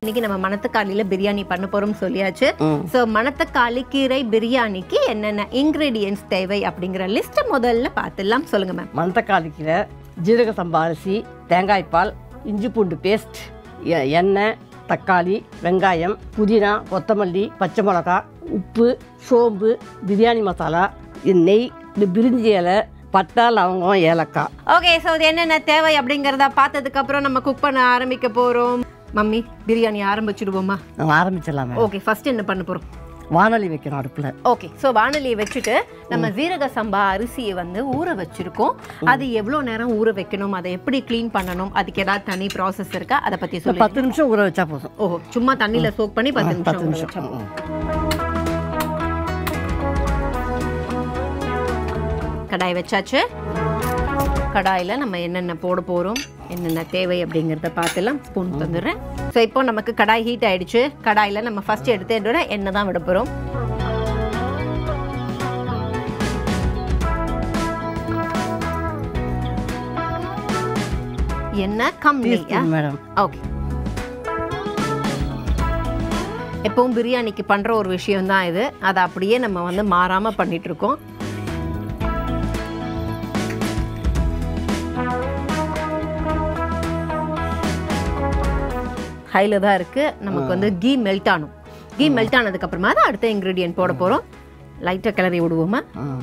இன்னைக்கு நம்ம மணத்தக்காளியில பிரியாணி பண்ண போறோம் சொல்லியாச்சு ம். ஸோ மணத்தக்காளி கீரை பிரியாணிக்கு என்னென்ன இன்கிரீடியன்ஸ் தேவை அப்படிங்கிற லிஸ்ட் முதல்ல பார்த்துடலாம் சொல்லுங்க மேம் மணத்தக்காளி கீரை ஜீரக சம்பா அரிசி தேங்காய் பால் இஞ்சி பூண்டு பேஸ்ட் எ- எண்ணெய் தக்காளி வெங்காயம் புதினா கொத்தமல்லி பச்சை மிளகாய் உப்பு சோம்பு பிரியாணி மசாலா இது நெய் இந்த பிரிஞ்சி இலை பட்டை லவங்கம் ஏலக்காய் ஓகே ஸோ இது என்னென்ன தேவை அப்படிங்கிறத பார்த்ததுக்கு அப்புறம் நம்ம குக் பண்ண ஆரம்பிக்க போறோம் மம்மி பிரியாணி ஆரம்பிச்சிடுவோமா நம்ம ஆரம்பிச்சிடலாமே ஓகே ஃபர்ஸ்ட் என்ன பண்ண போறோம் வானொலி வைக்கணும் அடுப்பில் ஓகே ஸோ வானொலியை வச்சுட்டு நம்ம ஜீரக சம்பா அரிசியை வந்து ஊற வச்சிருக்கோம் அது எவ்வளோ நேரம் ஊற வைக்கணும் அதை எப்படி க்ளீன் பண்ணணும் அதுக்கு ஏதாவது தனி ப்ராசஸ் இருக்கா அதை பத்தி சொல்லு பத்து நிமிஷம் ஊற வச்சா போதும் ஓஹோ சும்மா தண்ணியில சோக் பண்ணி பத்து நிமிஷம் பத்து ஊற நிமிஷம் வச்சா போதும். ம். கடாய் வச்சாச்சு கடாயில நம்ம என்னென்ன போட போறோம் என்னென்ன தேவை அப்படிங்கிறத பார்த்துலாம் ஸ்பூன் தந்துடுறேன் ஸோ இப்போ நமக்கு கடாய் ஹீட் ஆயிடுச்சு கடாயில நம்ம ஃபர்ஸ்ட் எடுத்து என்னோட எண்ணெய் தான் விட போறோம் எண்ணெய் கம்மியா டீஸ்பூன் மேடம் ஓகே எப்பவும் பிரியாணிக்கு பண்ற ஒரு விஷயம் தான் இது அதை அப்படியே நம்ம வந்து மாறாம பண்ணிட்டு இருக்கோம் ஹைல தான் இருக்கு நமக்கு வந்து கீ மெல்ட் ஆகணும் கீ மெல்ட் ஆனதுக்கு அப்புறமா தான் அடுத்த இன்க்ரீடியன்ட் போட போறோம் லைட்டா கிளறி விடுவோமா ம்.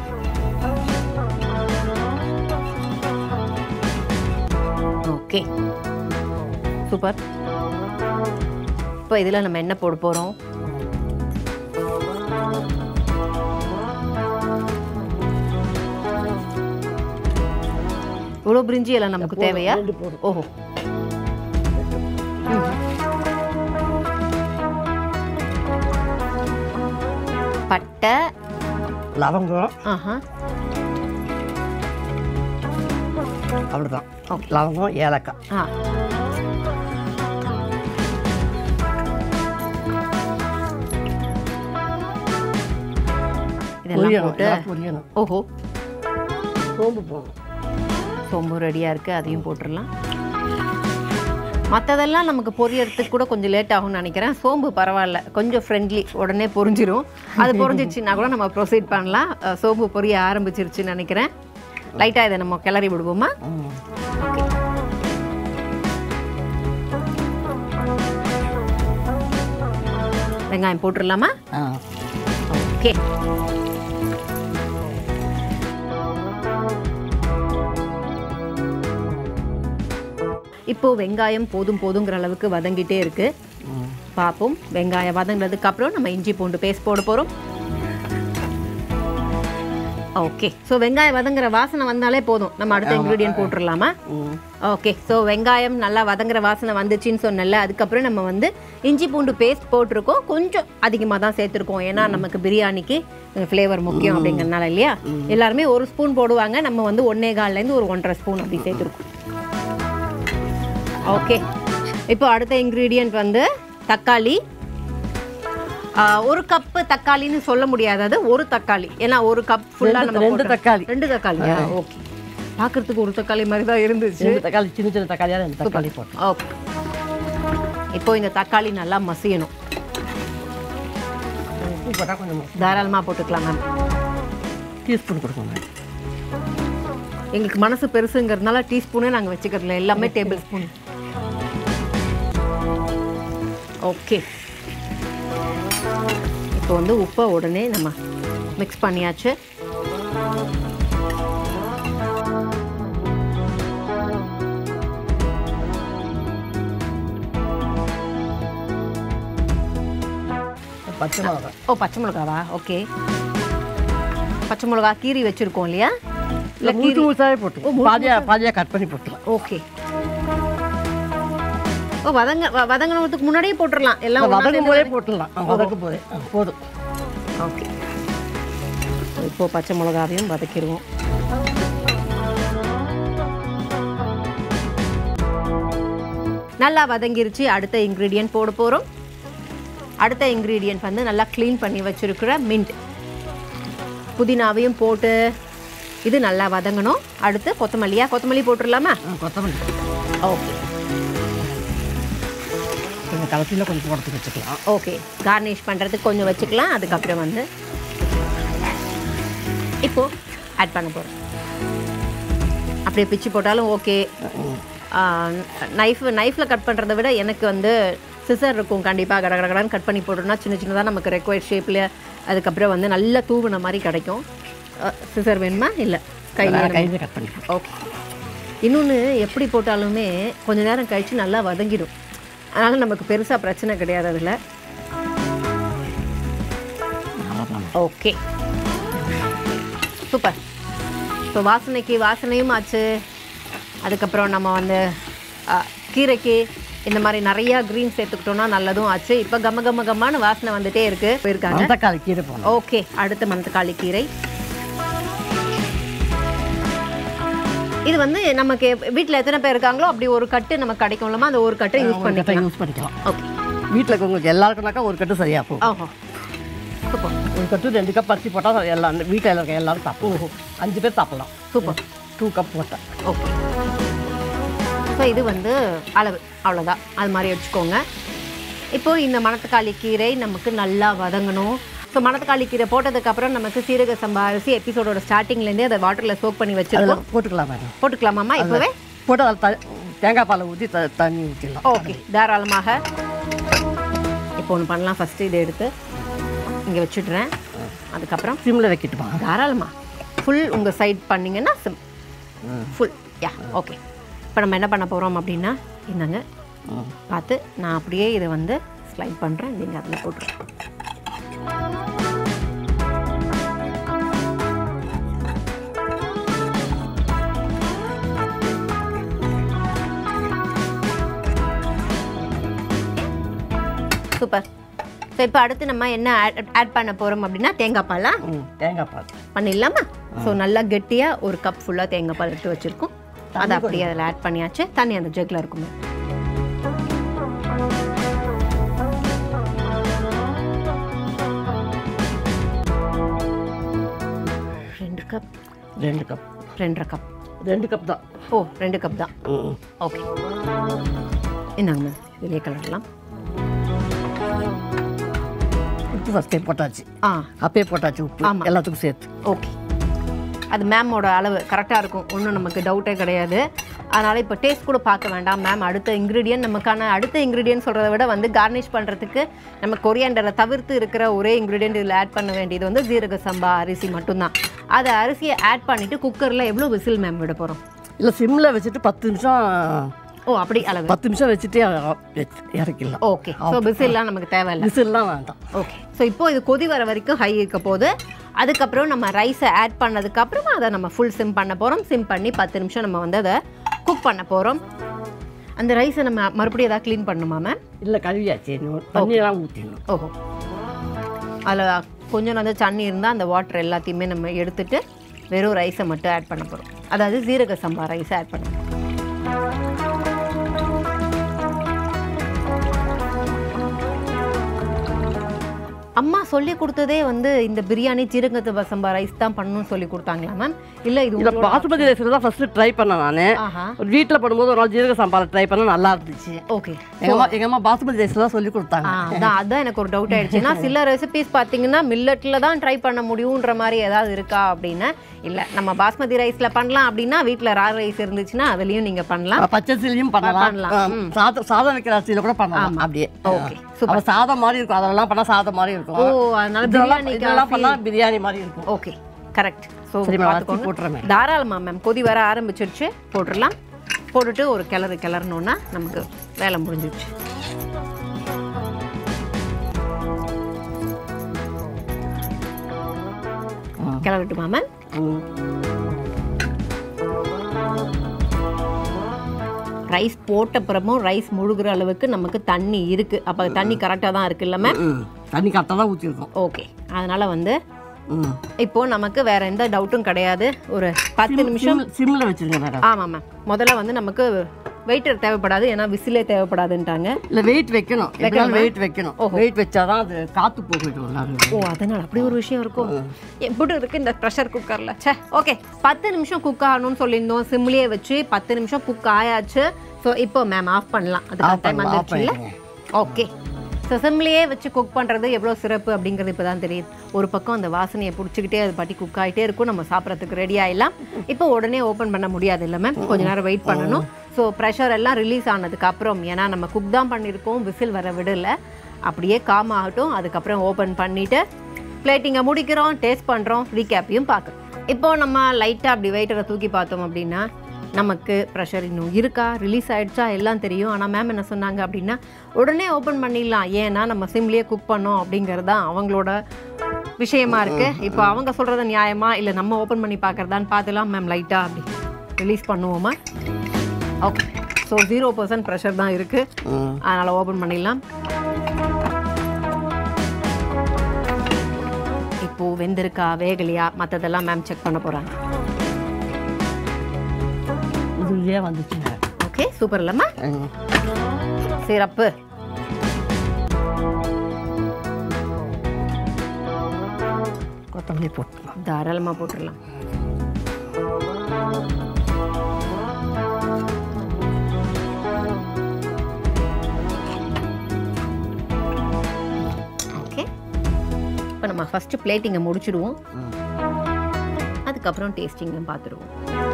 ஓகே சூப்பர் இப்போ இதில் நம்ம என்ன போட போகிறோம் இவ்வளோ பிரிஞ்சி எல்லாம் நமக்கு தேவையா ரெண்டு போதும் ஓஹோ ம். பட்டை லவங்கம் ஆஹா அவ்வளோதான் லவங்கம் ஏலக்காய் ஆ இதெல்லாம் பொரியணும் போட்டு இதெல்லாம் பொரியணும் ஓஹோ சோம்பு போடணும் சோம்பு ரெடியாக இருக்குது அதையும் போட்டுடலாம் மற்றதெல்லாம் நமக்கு பொரியறதுக்கு கூட கொஞ்சம் லேட் ஆகும்னு நினைக்கிறேன் சோம்பு பரவாயில்ல கொஞ்சம் ஃப்ரெண்ட்லி உடனே பொரிஞ்சிரும் அது பொரிஞ்சிருச்சுன்னா கூட நம்ம ப்ரொசீட் பண்ணலாம் அஹ், சோம்பு பொரிய ஆரம்பிச்சிருச்சுன்னு நினைக்கிறேன் லைட்டாக இதை நம்ம கிளறி விடுவோமா ம். ஓகே வெங்காயம் போட்டுடலாமா ஆ ஓகே இப்போ வெங்காயம் போதும் போதுங்கிற அளவுக்கு வதங்கிட்டே இருக்கு ம். பார்ப்போம் வெங்காயம் வதங்கினதுக்கு அப்புறம் நம்ம இஞ்சி பூண்டு பேஸ்ட் போட போறோம் ஓகே ஸோ வெங்காயம் வதங்குற வாசனை வந்தாலே போதும் நம்ம அடுத்த இன்க்ரீடியன்ட் போட்டுடலாமா ம். ஓகே ஸோ வெங்காயம் நல்லா வதங்குற வாசனை வந்துச்சுன்னு சொன்னல அதுக்கப்புறம் நம்ம வந்து இஞ்சி பூண்டு பேஸ்ட் போட்டிருக்கோம் கொஞ்சம் அதிகமாக தான் சேர்த்துருக்கோம் ஏன்னா நமக்கு பிரியாணிக்கு ஃப்ளேவர் முக்கியம் அப்படிங்கறதுனால இல்லையா எல்லாருமே ஒரு ஸ்பூன் போடுவாங்க நம்ம வந்து ஒன்னே கால்லேருந்து ஒரு ஒன்றரை ஸ்பூன் அப்படி சேர்த்துருக்கோம் ஓகே இப்போ அடுத்த இன்க்ரீடியன்ட் வந்து தக்காளி ஆ, ஒரு கப்பு தக்காளின்னு சொல்ல முடியாது அது ஒரு தக்காளி ஏன்னா ஒரு கப் ஃபுல்லாக ரெண்டு- நம்ம ரெண்டு போட்டோம். தக்காளி ரெண்டு தக்காளியா ஓகே பார்க்கறதுக்கு ஒரு தக்காளி மாதிரி தான் இருந்துச்சு ரெண்டு தக்காளி சின்ன சின்ன தக்காளியாக ரெண்டு தக்காளி போட்டோம் ஓகே இப்போ இந்த தக்காளி நல்லா மசியணும் உப்பு போட்டால் கொஞ்சம் தாராளமாக போட்டுக்கலாம் மேம் டீஸ்பூன் கொடுக்கணும் எங்களுக்கு மனசு பெருசுங்கிறதுனால டீஸ்பூனே நாங்கள் வச்சுக்கிறதுல எல்லாமே டேபிள் ஸ்பூன் ஓகே இப்போ வந்து உப்பை உடனே நம்ம மிக்ஸ் பண்ணியாச்சு பச்சை மிளகாய் ஓ பச்சை மிளகாவா ஓகே பச்சை மிளகா கீரி வச்சுருக்கோம் இல்லையா இல்லை முழுசு முழுசாவே போட்டு பாதியாக பாதியாக கட் பண்ணி போட்டுலாம் ஓகே ஓ வதங்க வ- வதங்கினதுக்கு முன்னாடியே போட்டுடலாம் எல்லாம் ஒண்ணா வதக்கும் சேர்ந்து போதே வதங்கி- போட்டுடலாம் வதக்கும் போதே ஆ, போதும் ஓகே இப்போ பச்சை மிளகாவையும் வதக்கிடுவோம் நல்லா வதங்கிருச்சு அடுத்த இன்க்ரீடியன்ட் போட போகிறோம் அடுத்த இன்க்ரீடியன்ட் வந்து நல்லா க்ளீன் பண்ணி வச்சிருக்கிற மின்ட் புதினாவையும் போட்டு இது நல்லா வதங்கணும் அடுத்து கொத்தமல்லியா கொத்தமல்லி போட்டுடலாமா ஆ, கொத்தமல்லி ஓகே நம்ம கடைசியில் கொஞ்சம் போடுறதுக்கு வச்சுக்கலாம் ஓகே கார்னிஷ் பண்ணுறதுக்கு கொஞ்சம் வச்சுக்கலாம் அதுக்கப்புறம் வந்து இப்போ ஆட் பண்ண போகிறோம் அப்படியே பிச்சு போட்டாலும் ஓகே நைஃப் நைஃப்பில் கட் பண்ணுறதை விட எனக்கு வந்து சிசர் இருக்கும் கண்டிப்பாக கட கடகடன்னு கட் பண்ணி போட்டோம்னா சின்ன சின்னதாக நமக்கு ரெக்வயர்ட் ஷேப்பில் அதுக்கப்புறம் வந்து நல்லா தூவுன மாதிரி கிடைக்கும் சிசர் வேணுமா இல்லை கையில் கையில் கட் பண்ணிக்கலாம் ஓகே இன்னொன்று எப்படி போட்டாலுமே கொஞ்ச நேரம் கழித்து நல்லா வதங்கிடும் அதனால் நமக்கு பெருசாக பிரச்சனை கிடையாது அதில் அவ்வளோதான் ஓகே சூப்பர் இப்போ வாசனைக்கு வாசனையும் ஆச்சு அதுக்கப்புறம் நம்ம வந்து ஆ, கீரைக்கு இந்த மாதிரி நிறையா க்ரீன் சேர்த்துக்கிட்டோம்னா நல்லதும் ஆச்சு இப்போ கம கம கம்மான வாசனை வந்துட்டே இருக்கு போயிருக்காங்க மணத்தக்காளி கீரை போகணும் ஓகே அடுத்து மணத்தக்காளி கீரை இது வந்து நமக்கு வீட்டில் எத்தனை பேர் இருக்காங்களோ அப்படி ஒரு கட்டு நமக்கு கிடைக்கும்லமா அந்த ஒரு கட்டை யூஸ் ஒரு பண்ணி கட்டை யூஸ் பண்ணிக்கலாம் ஓகே வீட்டில் இருக்கவங்களுக்கு எல்லாருக்குனாக்கா ஒரு கட்டு சரியாக போகும் ஓஹோ சூப்பர் ஒரு கட்டு ரெண்டு கப் அரிசி போட்டால் எல்லாம் வீட்டில் இருக்க எல்லாரும் சாப்பிடுவோம் அஞ்சு பேர் சாப்பிடலாம் சூப்பர் டூ கப் போட்டேன் ஓகே ஸோ இது வந்து அளவு அவ்வளோதான் அது மாதிரி வச்சுக்கோங்க இப்போ இந்த மணத்தக்காளி கீரை நமக்கு நல்லா வதங்கணும் ஸோ மணத்தக்காளி கீரை போட்டதுக்கப்புறம் நமக்கு சீரக சம்பா அரிசி எபிசோடோட ஸ்டார்டிங்லேருந்தே அதை வாட்டரில் சோக் பண்ணி வச்சிருக்கோம் அதில் போட்டுக்கலாம் மேடம் போட்டுக்கலாமாம்மா இப்போவே போட்டு அதில் த தேங்காய் பாலை ஊற்றி த தண்ணி ஊற்றிடலாம் ஓகே தாராளமாக இப்போ ஒன்று பண்ணலாம் ஃபஸ்ட்டு இதை எடுத்து இங்கே வச்சுடுறேன் அதுக்கப்புறம் சிம்மில் வைக்கட்டுமா தாராளமா ஃபுல் உங்கள் சைட் பண்ணிங்கன்னா சிம் ஃபுல் யா ஓகே இப்போ நம்ம என்ன பண்ண போகிறோம் அப்படின்னா என்னங்க ம். பார்த்து நான் அப்படியே இதை வந்து ஸ்லைட் பண்ணுறேன் நீங்கள் அதில் போட்டுருங்க சூப்பர் ஸோ இப்போ அடுத்து நம்ம என்ன ஆட் பண்ண போகிறோம் அப்படின்னா தேங்காய் பாலா ம் தேங்காய் பால் பண்ணிடலாமா ஸோ நல்லா கெட்டியாக ஒரு கப் ஃபுல்லாக தேங்காய் பால் எடுத்து வச்சுருக்கோம் அதை அப்படியே அதில் ஆட் பண்ணியாச்சு தண்ணி அந்த ஜக்கில் இருக்குமே ரெண்டு கப் ரெண்டு கப் ரெண்டரை கப் ரெண்டு கப் தான் ஓ ரெண்டு கப் தான் ம் ஓகே இந்தாங்க மேம் வெளியே கலரலாம் உப்பு ஃபஸ்ட்டே போட்டாச்சு ஆ அப்பயே போட்டாச்சு உப்பு ஆமா. எல்லாத்துக்கும் சேர்த்து ஓகே அது மேமோட அளவு கரெக்டாக இருக்கும் ஒன்றும் நமக்கு டவுட்டே கிடையாது அதனால் இப்போ டேஸ்ட் கூட பார்க்க வேண்டாம் மேம் அடுத்த இன்க்ரீடியன்ட் நமக்கான அடுத்த இன்க்ரீடியன்ட் சொல்கிறத விட வந்து கார்னிஷ் பண்ணுறதுக்கு நம்ம கொரியாண்டரை தவிர்த்து இருக்கிற ஒரே இன்க்ரீடியன்ட் இதில் ஆட் பண்ண வேண்டியது வந்து ஜீரக சம்பா அரிசி மட்டும்தான் அதை அரிசியை ஆட் பண்ணிவிட்டு குக்கரில் எவ்வளோ விசில் மேம் விட போகிறோம் இல்லை சிம்மில் வச்சுட்டு பத்து நிமிஷம் ஓ அப்படி அளவு பத்து நிமிஷம் வச்சுட்டு வெச்- இறக்கிடலாம் ஓகே ஸோ விசில்லாம் நமக்கு தேவையில்லை விசில்லாம் வேண்டாம் ஓகே ஸோ இப்போ இது கொதி வர வரைக்கும் ஹை இருக்க போது அதுக்கப்புறம் நம்ம ரைஸை ஆட் பண்ணதுக்கப்புறமா அதை நம்ம ஃபுல் சிம் பண்ண போகிறோம் சிம் பண்ணி பத்து நிமிஷம் நம்ம வந்து அதை குக் பண்ண போகிறோம் அந்த ரைஸை நம்ம மறுபடியும் ஏதாவது க்ளீன் பண்ணணுமா மேம் இல்லை கழுவியாச்சு இன்னும் தண்ணியெல்லாம் ஊற்றிடணும் ஓஹோ அதில் கொஞ்சம் வந்து தண்ணி இருந்தால் அந்த வாட்டர் எல்லாத்தையுமே நம்ம எடுத்துட்டு வெறும் ரைஸை மட்டும் ஆட் பண்ண போகிறோம் அதாவது ஜீரக சம்பா ரைஸை ஆட் பண்ண போறோம். அம்மா சொல்லி கொடுத்ததே வந்து இந்த பிரியாணி ஜீரக சம்பா ரைஸ் தான் பண்ணணும்னு சொல்லி கொடுத்தாங்களா மேம் இல்லை இது இல்லை உங்களோட- பாசுமதி ரைஸில் தான் ஃபஸ்ட்டு ட்ரை பண்ணேன் நான் ஆஹா ஒரு வீட்டில் பண்ணும்போது ஒரு நாள் ஜீரக சாம்பார் ட்ரை பண்ண நல்லா இருந்துச்சு ஓகே எங்கள் அம்மா எங்கள் அம்மா பாசுமதி ரைஸில் தான் சொல்லி கொடுத்தாங்க ஆ, அதான் அதான் எனக்கு ஒரு டவுட் ஆயிடுச்சு ஏன்னா சில ரெசிபிஸ் பார்த்தீங்கன்னா மில்லட்டில் தான் ட்ரை பண்ண முடியுன்ற மாதிரி ஏதாவது இருக்கா அப்படின்னு இல்லை நம்ம பாஸ்மதி ரைஸில் பண்ணலாம் அப்படின்னா வீட்டில் ரா ரைஸ் இருந்துச்சுன்னா அதுலேயும் நீங்கள் பண்ணலாம் பச்சரிசிலையும் பண்ணலாம் பண்ணலாம். ஆ, சாதம் சாதம் வைக்கிற அரிசியில் கூட பண்ணலாம் அப்படியே ஓகே சூப்பர் அவ சாதம் மாதிரி இருக்கும் அதெல்லாம் பண்ணால் சாதம் மாதிரி இருக்கும் ஓ அதனால இதெல்லாம் பிரியாணிக்கு இதெல்லாம் பண்ணால் பிரியாணி மாதிரி இருக்கும் ஓகே கரெக்ட் ஸோ சரி மேம் அரிசி போட்டுறேன் தாராளமா மேம் கொதி வர ஆரம்பிச்சிருச்சு போட்டுடலாம் போட்டுட்டு ஒரு கிளறு கிளறணுன்னா நமக்கு வேலை முடிஞ்சிருச்சு கிளறட்டுமா மேம் ம். ரைஸ் போட்ட அப்புறமும் ரைஸ் முழுகிற அளவுக்கு நமக்கு தண்ணி இருக்கு அப்போ தண்ணி கரெக்டாக தான் இருக்குல்ல மேம் ம் தண்ணி கரெக்டாக தான் ஊற்றிருக்கோம் ஓகே அதனால வந்து ம் இப்போ நமக்கு வேற எந்த டவுட்டும் கிடையாது ஒரு பத்து நிமிஷம் சிம்மில் வச்சுருங்க மேடம் ஆமாம் மேம் முதல்ல வந்து நமக்கு வெயிட்டர் தேவைப்படாது ஏன்னா விசிலே தேவைப்படாதுன்ட்டாங்க இல்லை வெயிட் வைக்கணும் எப்படியாலும் வெயிட் வைக்கணும் வெயிட் வச்சா தான் அது காற்று போகட்டும் ஓ அதனால அப்படி ஒரு விஷயம் இருக்கும் எப்படி இருக்கு இந்த ப்ரெஷர் குக்கர்ல ச்சே ஓகே பத்து நிமிஷம் குக் ஆகணும்னு சொல்லியிருந்தோம் சிம்லேயே வச்சு பத்து நிமிஷம் குக் ஆயாச்சு ஸோ இப்போ மேம் ஆஃப் பண்ணலாம் அதுக்கு ஆஃப் டைம் பண்ணலாம் ஆஃப் வந்துருச்சுல்ல பண்ணிடுங்க ஓகே ஸோ சிம்லேயே வச்சு குக் பண்ணுறது எவ்வளோ சிறப்பு அப்படிங்கிறது இப்போ தான் தெரியுது ஒரு பக்கம் அந்த வாசனையை பிடிச்சிக்கிட்டே அது பாட்டி குக் ஆகிட்டே இருக்கும் நம்ம சாப்பிட்றதுக்கு ரெடி ஆகிடலாம் இப்போ உடனே ஓப்பன் பண்ண முடியாது இல்லை மேம் கொஞ்ச நேரம் வெயிட் பண்ணணும் ஸோ ப்ரெஷர் எல்லாம் ரிலீஸ் ஆனதுக்கு அப்புறம் ஏன்னா நம்ம குக் தான் பண்ணியிருக்கோம் விசில் வர விடல அப்படியே காம் ஆகட்டும் அதுக்கப்புறம் ஓப்பன் பண்ணிவிட்டு பிளேட்டிங்கை முடிக்கிறோம் டேஸ்ட் பண்ணுறோம் ரீகேப்பையும் பார்க்குறோம் இப்போ நம்ம லைட்டாக அப்படி வெயிட்டரை தூக்கி பார்த்தோம் அப்படின்னா நமக்கு ப்ரெஷர் இன்னும் இருக்கா ரிலீஸ் ஆயிடுச்சா எல்லாம் தெரியும் ஆனால் மேம் என்ன சொன்னாங்க அப்படின்னா உடனே ஓப்பன் பண்ணிடலாம் ஏன்னா நம்ம சிம்லேயே குக் பண்ணோம் அப்படிங்கிறது தான் அவங்களோட விஷயமா இருக்கு இப்போ அவங்க சொல்கிறது நியாயமா இல்லை நம்ம ஓப்பன் பண்ணி பார்க்குறதான்னு பார்த்துலாம் மேம் லைட்டாக அப்படி ரிலீஸ் பண்ணுவோமா okay so zero percent pressure தான் இருக்குது ம் அதனால் ஓப்பன் பண்ணிடலாம் இப்போ வெந்திருக்கா வேகலையா மற்றதெல்லாம் மேம் செக் பண்ண போகிறாங்க இதுலேயே வந்துச்சுங்க ஓகே சூப்பர் இல்லைம்மா ம். சிறப்பு கொத்தமல்லி போட்டுக்கலாம் தாராளமாக போட்டுடலாம் ஓகே இப்போ நம்ம ஃபஸ்ட்டு பிளேட்டிங்கை முடிச்சிடுவோம் ம். அதுக்கப்புறம் டேஸ்டிங்கும் பார்த்துருவோம்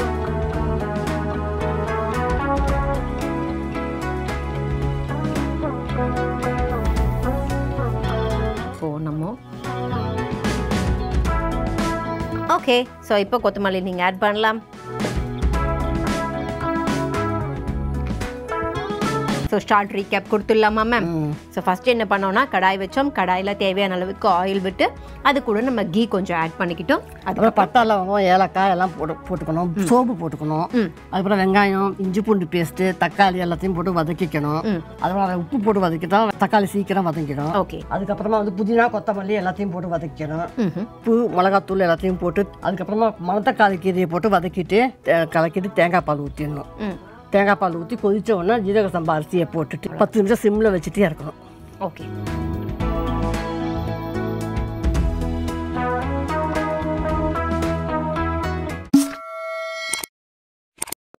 இப்போ நம்ம ஓகே ஸோ இப்போ கொத்தமல்லி நீங்கள் ஆட் பண்ணலாம் ஸோ ஸ்டார்ட் ரீகேப் கொடுத்துடலாமா மேம் ம். ஸோ ஃபஸ்ட்டு என்ன பண்ணோம்னா கடாய் வச்சோம் கடாயில் தேவையான அளவுக்கு ஆயில் விட்டு அது கூட நம்ம கீ கொஞ்சம் ஆட் பண்ணிக்கிட்டோம் அது அப்புறம் பட்டை லவங்கம் ஏலக்காய் எல்லாம் போட்டு போட்டுக்கணும் சோம்பு போட்டுக்கணும் ம். அதுக்கப்புறம் வெங்காயம் இஞ்சி பூண்டு பேஸ்ட்டு தக்காளி எல்லாத்தையும் போட்டு வதக்கிக்கணும் ம். அதுக்கப்புறம் அதை உப்பு போட்டு வதக்கிட்டா தக்காளி சீக்கிரம் வதங்கிடும் ஓகே அதுக்கப்புறமா வந்து புதினா கொத்தமல்லி எல்லாத்தையும் போட்டு வதக்கிக்கணும் ம் உப்பு மிளகாத்தூள் எல்லாத்தையும் போட்டு அதுக்கப்புறமா மணத்தக்காளி கீரையை போட்டு வதக்கிட்டு தே- கலக்கிட்டு தேங்காய் பால் ஊற்றிடணும் ம் தேங்காய் பால் ஊற்றி கொதிச்ச உடனே ஜீரக சம்பா அரிசியை போட்டுட்டு பத்து நிமிஷம் சிம்மில் வச்சுட்டே இருக்கணும் ஓகே